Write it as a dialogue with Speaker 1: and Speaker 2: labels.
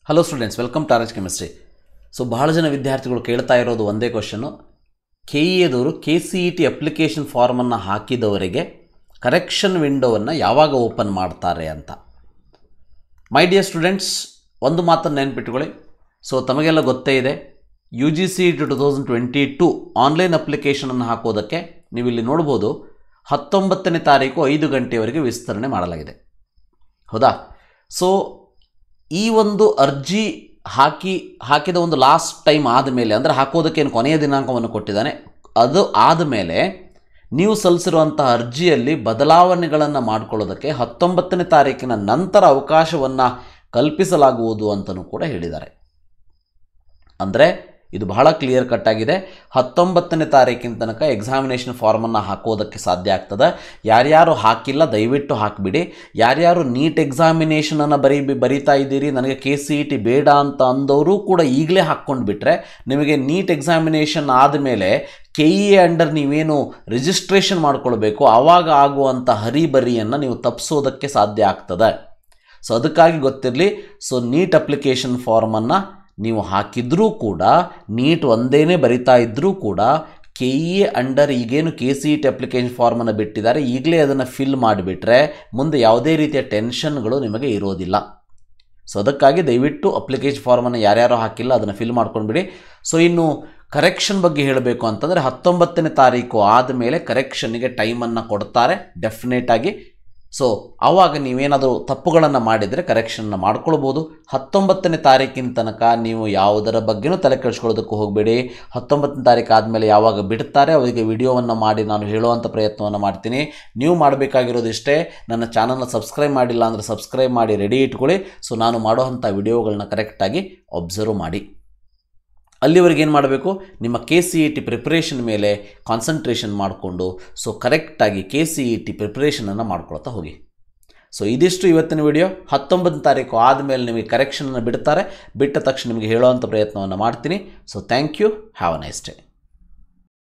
Speaker 1: hello students welcome to RH chemistry so ಬಹಳ ಜನ ವಿದ್ಯಾರ್ಥಿಗಳು ಕೇಳ್ತಾ ಇರೋದು ಒಂದೇ ಕ್ವಶನ್ನು ಕೆ ಇ ಎದವರು K C E T application ಫಾರ್ಮನ್ನು ಹಾಕಿದವರಿಗೆ ಕರೆಕ್ಷನ್ ವಿಂಡೋವನ್ನು ಯಾವಾಗ ಓಪನ್ ಮಾಡ್ತಾರೆ ಅಂತ ಮೈ ಡಿಯರ್ ಸ್ಟೂಡೆಂಟ್ಸ್ ಒಂದು ಮಾತನ್ನು ನೆನ್ಪಿಟ್ಕೊಳ್ಳಿ ಸೊ ತಮಗೆಲ್ಲ ಗೊತ್ತೇ ಇದೆ U G C two two thousand twenty two online ಅಪ್ಲಿಕೇಶನನ್ನು ಹಾಕೋದಕ್ಕೆ ನೀವು ಇಲ್ಲಿ ನೋಡ್ಬೋದು ಹತ್ತೊಂಬತ್ತನೇ ತಾರೀಕು ಐದು ಗಂಟೆಯವರೆಗೆ ವಿಸ್ತರಣೆ ಮಾಡಲಾಗಿದೆ ಹೌದಾ ಸೊ ಈ ಒಂದು ಅರ್ಜಿ ಹಾಕಿ ಹಾಕಿದ ಒಂದು ಲಾಸ್ಟ್ ಟೈಮ್ ಆದಮೇಲೆ ಅಂದರೆ ಹಾಕೋದಕ್ಕೆ ಏನು ಕೊನೆಯ ದಿನಾಂಕವನ್ನು ಕೊಟ್ಟಿದ್ದಾನೆ ಅದು ಆದಮೇಲೆ ನೀವು ಸಲ್ಲಿಸಿರುವಂಥ ಅರ್ಜಿಯಲ್ಲಿ ಬದಲಾವಣೆಗಳನ್ನು ಮಾಡಿಕೊಳ್ಳೋದಕ್ಕೆ ಹತ್ತೊಂಬತ್ತನೇ ತಾರೀಕಿನ ನಂತರ ಅವಕಾಶವನ್ನು ಕಲ್ಪಿಸಲಾಗುವುದು ಅಂತಲೂ ಕೂಡ ಹೇಳಿದ್ದಾರೆ ಅಂದರೆ ಇದು ಬಹಳ ಕ್ಲಿಯರ್ ಕಟ್ ಆಗಿದೆ ಹತ್ತೊಂಬತ್ತನೇ ತಾರೀಕಿನ ತನಕ ಎಕ್ಸಾಮಿನೇಷನ್ ಫಾರ್ಮನ್ನು ಹಾಕೋದಕ್ಕೆ ಸಾಧ್ಯ ಆಗ್ತದೆ ಯಾರ್ಯಾರು ಹಾಕಿಲ್ಲ ದಯವಿಟ್ಟು ಹಾಕಿಬಿಡಿ ಯಾರ್ಯಾರು ನೀಟ್ ಎಕ್ಸಾಮಿನೇಷನನ್ನು ಬರೀ ಬರಿತಾ ಇದ್ದೀರಿ ನನಗೆ ಕೆ ಸಿ ಇ ಟಿ ಬೇಡ ಅಂತ ಅಂದವರು ಕೂಡ ಈಗಲೇ ಹಾಕ್ಕೊಂಡು ಬಿಟ್ಟರೆ ನಿಮಗೆ ನೀಟ್ ಎಕ್ಸಾಮಿನೇಷನ್ ಆದಮೇಲೆ ಕೆ ಇ ಎ ಅಂಡರ್ ನೀವೇನು ರಿಜಿಸ್ಟ್ರೇಷನ್ ಮಾಡ್ಕೊಳ್ಬೇಕು ಆವಾಗ ಆಗುವಂಥ ಹರಿಬರಿಯನ್ನು ನೀವು ತಪ್ಪಿಸೋದಕ್ಕೆ ಸಾಧ್ಯ ಆಗ್ತದೆ ಸೊ ಅದಕ್ಕಾಗಿ ಗೊತ್ತಿರಲಿ ಸೊ ನೀಟ್ ಅಪ್ಲಿಕೇಶನ್ ಫಾರ್ಮನ್ನು ನೀವು ಹಾಕಿದ್ರೂ ಕೂಡ ನೀಟ್ ಒಂದೇನೇ ಬರಿತಾ ಇದ್ದರೂ ಕೂಡ ಕೆ ಇ ಎ ಅಂಡರ್ ಈಗೇನು K C E T application ಫಾರ್ಮನ್ನು ಬಿಟ್ಟಿದ್ದಾರೆ ಈಗಲೇ ಅದನ್ನು ಫಿಲ್ ಮಾಡಿಬಿಟ್ರೆ ಮುಂದೆ ಯಾವುದೇ ರೀತಿಯ ಟೆನ್ಷನ್ಗಳು ನಿಮಗೆ ಇರೋದಿಲ್ಲ ಸೊ ಅದಕ್ಕಾಗಿ ದಯವಿಟ್ಟು ಅಪ್ಲಿಕೇಶನ್ ಫಾರ್ಮನ್ನು ಯಾರ್ಯಾರು ಹಾಕಿಲ್ಲ ಅದನ್ನು ಫಿಲ್ ಮಾಡ್ಕೊಂಡ್ಬಿಡಿ ಸೊ ಇನ್ನು ಕರೆಕ್ಷನ್ ಬಗ್ಗೆ ಹೇಳಬೇಕು ಅಂತಂದರೆ ಹತ್ತೊಂಬತ್ತನೇ ತಾರೀಕು ಆದಮೇಲೆ ಕರೆಕ್ಷನ್ನಿಗೆ ಟೈಮನ್ನು ಕೊಡ್ತಾರೆ ಡೆಫಿನೆಟಾಗಿ ಸೊ ಆವಾಗ ನೀವೇನಾದರೂ ತಪ್ಪುಗಳನ್ನು ಮಾಡಿದರೆ ಕರೆಕ್ಷನ್ನ ಮಾಡ್ಕೊಳ್ಬೋದು ಹತ್ತೊಂಬತ್ತನೇ ತಾರೀಕಿನ ತನಕ ನೀವು ಯಾವುದರ ಬಗ್ಗೆನೂ ತಲೆ ಕೆಡಿಸ್ಕೊಳ್ಳೋದಕ್ಕೂ ಹೋಗಬೇಡಿ ಹತ್ತೊಂಬತ್ತನೇ ತಾರೀಕು ಆದಮೇಲೆ ಯಾವಾಗ ಬಿಡ್ತಾರೆ ಅವರಿಗೆ ವಿಡಿಯೋವನ್ನು ಮಾಡಿ ನಾನು ಹೇಳುವಂಥ ಪ್ರಯತ್ನವನ್ನು ಮಾಡ್ತೀನಿ ನೀವು ಮಾಡಬೇಕಾಗಿರೋದು ಇಷ್ಟೇ ನನ್ನ ಚಾನಲ್ನ ಸಬ್ಸ್ಕ್ರೈಬ್ ಮಾಡಿಲ್ಲ ಅಂದರೆ ಸಬ್ಸ್ಕ್ರೈಬ್ ಮಾಡಿ ರೆಡಿ ಇಟ್ಕೊಳ್ಳಿ ಸೊ ನಾನು ಮಾಡುವಂಥ ವಿಡಿಯೋಗಳನ್ನ ಕರೆಕ್ಟಾಗಿ ಒಬ್ಸರ್ವ್ ಮಾಡಿ ಅಲ್ಲಿವರೆಗೆ ಏನು ಮಾಡಬೇಕು ನಿಮ್ಮ K C E T preparation ಮೇಲೆ ಕಾನ್ಸಂಟ್ರೇಷನ್ ಮಾಡಿಕೊಂಡು ಸೊ ಕರೆಕ್ಟಾಗಿ ಕೆ ಸಿ ಇ ಟಿ ಪ್ರಿಪ್ರೇಷನನ್ನು ಮಾಡ್ಕೊಳ್ತಾ ಹೋಗಿ ಸೊ ಇದಿಷ್ಟು ಇವತ್ತಿನ ವಿಡಿಯೋ ಹತ್ತೊಂಬತ್ತನೇ ತಾರೀಕು ಆದಮೇಲೆ ನಿಮಗೆ ಕರೆಕ್ಷನನ್ನು ಬಿಡ್ತಾರೆ ಬಿಟ್ಟ ತಕ್ಷಣ ನಿಮಗೆ ಹೇಳುವಂಥ ಪ್ರಯತ್ನವನ್ನು ಮಾಡ್ತೀನಿ so thank you have a nice day